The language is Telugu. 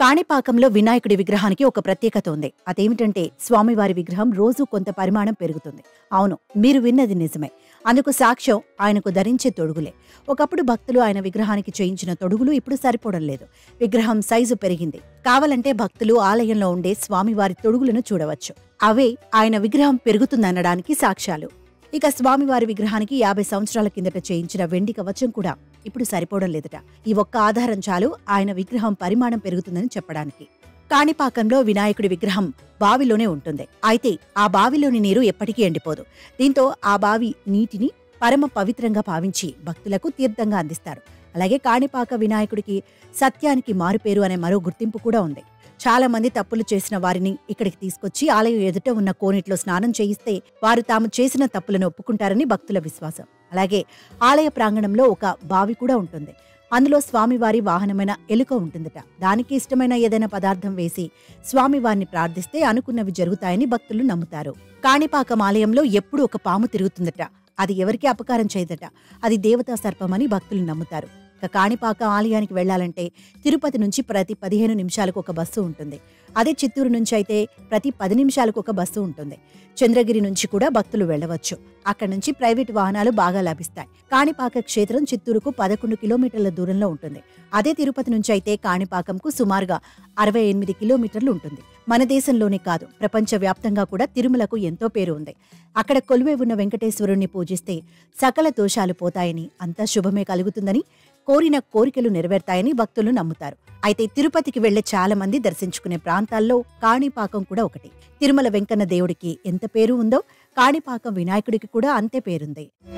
కాణిపాకంలో వినాయకుడి విగ్రహానికి ఒక ప్రత్యేకత ఉంది అదేమిటంటే స్వామివారి విగ్రహం రోజు కొంత పరిమాణం పెరుగుతుంది అవును మీరు విన్నది నిజమే అందుకు సాక్ష్యం ఆయనకు ధరించే తొడుగులే ఒకప్పుడు భక్తులు ఆయన విగ్రహానికి చేయించిన తొడుగులు ఇప్పుడు సరిపోవడం లేదు విగ్రహం సైజు పెరిగింది కావాలంటే భక్తులు ఆలయంలో ఉండే స్వామివారి తొడుగులను చూడవచ్చు అవే ఆయన విగ్రహం పెరుగుతుందనడానికి సాక్ష్యాలు ఇక స్వామివారి విగ్రహానికి యాభై సంవత్సరాల కిందట చేయించిన వెండి కవచం కూడా ఇప్పుడు సరిపోవడం లేదట ఈ ఒక్క ఆధారం చాలు ఆయన విగ్రహం పరిమాణం పెరుగుతుందని చెప్పడానికి కాణిపాకంలో వినాయకుడి విగ్రహం బావిలోనే ఉంటుంది అయితే ఆ బావిలోని నీరు ఎప్పటికీ ఎండిపోదు దీంతో ఆ బావి నీటిని పరమ పవిత్రంగా భావించి భక్తులకు తీర్థంగా అందిస్తారు అలాగే కాణిపాక వినాయకుడికి సత్యానికి మారుపేరు అనే మరో గుర్తింపు కూడా ఉంది చాలా మంది తప్పులు చేసిన వారిని ఇక్కడికి తీసుకొచ్చి ఆలయం ఎదుట ఉన్న కోనేటిలో స్నానం చేయిస్తే వారు తాము చేసిన తప్పులను ఒప్పుకుంటారని భక్తుల విశ్వాసం అలాగే ఆలయ ప్రాంగణంలో ఒక బావి కూడా ఉంటుంది అందులో స్వామివారి వాహనమైన ఎలుక ఉంటుందట దానికి ఇష్టమైన ఏదైనా పదార్థం వేసి స్వామివారిని ప్రార్థిస్తే అనుకున్నవి జరుగుతాయని భక్తులు నమ్ముతారు కాణిపాకం ఆలయంలో ఎప్పుడూ ఒక పాము తిరుగుతుందట అది ఎవరికి అపకారం చేయదట అది దేవతా సర్పమని భక్తులు నమ్ముతారు ఇక కాణిపాక ఆలయానికి వెళ్లాలంటే తిరుపతి నుంచి ప్రతి పదిహేను నిమిషాలకు ఒక బస్సు ఉంటుంది అదే చిత్తూరు నుంచి అయితే ప్రతి పది నిమిషాలకు ఒక బస్సు ఉంటుంది చంద్రగిరి నుంచి కూడా భక్తులు వెళ్ళవచ్చు అక్కడి నుంచి ప్రైవేట్ వాహనాలు బాగా లభిస్తాయి కాణిపాక క్షేత్రం చిత్తూరుకు పదకొండు కిలోమీటర్ల దూరంలో ఉంటుంది అదే తిరుపతి నుంచి అయితే కాణిపాకంకు సుమారుగా అరవై ఎనిమిది కిలోమీటర్లు ఉంటుంది మన దేశంలోనే కాదు ప్రపంచ వ్యాప్తంగా కూడా తిరుమలకు ఎంతో పేరు ఉంది అక్కడ కొలువై ఉన్న వెంకటేశ్వరుణ్ణి పూజిస్తే సకల దోషాలు పోతాయని అంతా శుభమే కలుగుతుందని కోరిన కోరికలు నెరవేరుతాయని భక్తులు నమ్ముతారు అయితే తిరుపతికి వెళ్లే చాలా మంది దర్శించుకునే ప్రాంతాల్లో కాణిపాకం కూడా ఒకటి తిరుమల వెంకన్న దేవుడికి ఎంత పేరు ఉందో కాణిపాకం వినాయకుడికి కూడా అంతే పేరుంది